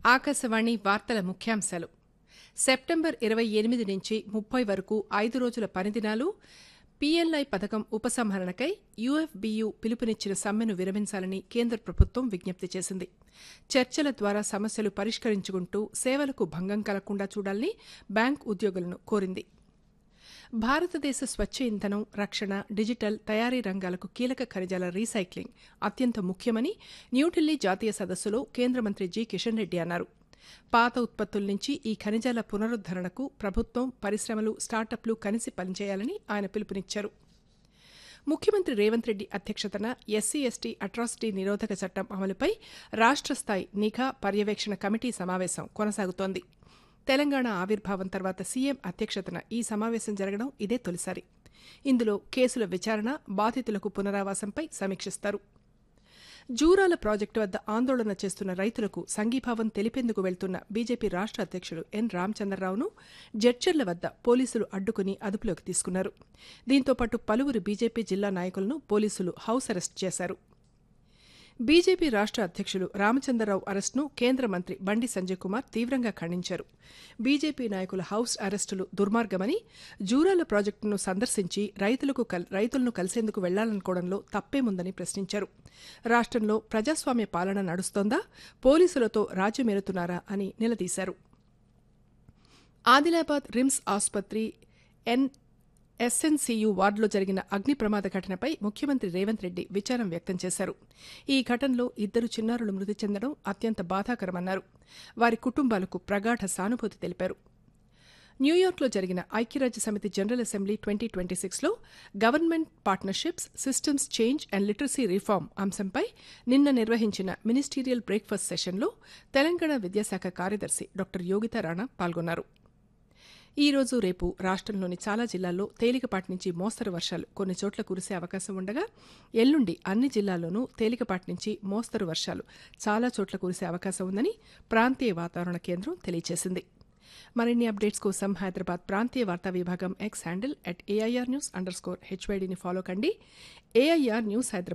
ఆకాశవాణి వార్తల ముఖ్యాంశాలు సెప్టెంబర్ ఇరవై ఎనిమిది నుంచి ముప్పై వరకు ఐదు రోజుల పనిదినాలు పీఎల్ఐ పథకం ఉపసంహరణకై యూఎఫ్బీయూ పిలుపునిచ్చిన సమ్మెను విరమించాలని కేంద్ర ప్రభుత్వం విజ్ఞప్తి చేసింది చర్చల ద్వారా సమస్యలు పరిష్కరించుకుంటూ సేవలకు భంగం కలగకుండా చూడాలని బ్యాంక్ ఉద్యోగులను కోరింది భారతదేశ స్వచ్ఛ ఇంధనం రక్షణ డిజిటల్ తయారీ రంగాలకు కీలక ఖనిజాల రీసైక్లింగ్ అత్యంత ముఖ్యమని న్యూఢిల్లీ జాతీయ సదస్సులో కేంద్ర మంత్రి జి కిషన్ రెడ్డి అన్నారు పాత ఉత్పత్తుల నుంచి ఈ ఖనిజాల పునరుద్దరణకు ప్రభుత్వం పరిశ్రమలు స్టార్టప్లు కలిసి పనిచేయాలని ఆయన పిలుపునిచ్చారు ముఖ్యమంత్రి రేవంత్ రెడ్డి అధ్యక్షతన ఎస్సీ ఎస్టీ అట్రాసిటీ నిరోధక చట్టం అమలుపై రాష్ట్ర స్థాయి నిఘా పర్యవేక్షణ కమిటీ సమావేశం కొనసాగుతోంది తెలంగాణ ఆవిర్భావం తర్వాత సీఎం అధ్యక్షతన ఈ సమావేశం జరగడం ఇదే తొలిసారి ఇందులో కేసుల విచారణ బాధితులకు పునరావాసంపై సమీక్షిస్తారు జూరాల ప్రాజెక్టు వద్ద ఆందోళన చేస్తున్న రైతులకు సంఘీభావం తెలిపేందుకు వెళ్తున్న బీజేపీ రాష్ట్ర అధ్యక్షుడు ఎన్ రామచంద్రరావును జడ్చర్ల వద్ద పోలీసులు అడ్డుకుని అదుపులోకి తీసుకున్నారు దీంతో పాటు పలువురు బీజేపీ జిల్లా నాయకులను పోలీసులు హౌస్ అరెస్ట్ చేశారు బీజేపీ రాష్ట్ర అధ్యక్షులు రామచంద్రరావు అరెస్టును కేంద్ర మంత్రి బండి సంజయ్ కుమార్ తీవ్రంగా ఖండించారు బీజేపీ నాయకుల హౌస్ అరెస్టులు దుర్మార్గమని జూరాల ప్రాజెక్టును సందర్శించి రైతులకు రైతులను కలిసేందుకు వెళ్లాలనుకోవడంలో తప్పేముందని ప్రశ్నించారు రాష్ట్రంలో ప్రజాస్వామ్య పాలన నడుస్తోందా పోలీసులతో రాజ్యమేలుతున్నారా అని నిలదీశారు ఆదిలాబాద్ రిమ్స్ ఆసుపత్రి ఎన్ ఎస్ఎన్సీయు వార్డులో జరిగిన అగ్ని ప్రమాద ఘటనపై ముఖ్యమంత్రి రేవంత్ రెడ్డి విచారం వ్యక్తం చేశారు ఈ ఘటనలో ఇద్దరు చిన్నారులు మృతి చెందడం అత్యంత బాధాకరమన్నారు వారి కుటుంబాలకు ప్రగాఢ సానుభూతి తెలిపారు న్యూయార్క్లో జరిగిన ఐక్యరాజ్య సమితి జనరల్ అసెంబ్లీ ట్వంటీ ట్వంటీ సిక్స్లో government partnerships systems change and literacy reform అంశంపై నిన్న నిర్వహించిన మినిస్టీరియల్ బ్రేక్ఫాస్ట్ సెషన్లో తెలంగాణ విద్యాశాఖ కార్యదర్శి డాక్టర్ యోగితా రాణా పాల్గొన్నారు ఈ రోజు రేపు రాష్ట్రంలోని చాలా జిల్లాల్లో తేలికపాటి నుంచి మోస్తరు వర్షాలు కొన్ని చోట్ల కురిసే అవకాశం ఉండగా ఎల్లుండి అన్ని జిల్లాల్లోనూ తేలికపాటి నుంచి మోస్తరు వర్షాలు చాలా చోట్ల కురిసే అవకాశం ఉందని ప్రాంతీయ వాతావరణ కేంద్రం తెలియజేసింది మరిన్ని అప్డేట్స్ కోసం హైదరాబాద్ ప్రాంతీయ వార్తా విభాగం X handle at AIR news under score హెచ్వైడీని ఫాలో కండి ఏఐఆర్ న్యూస్ హైదరాబాద్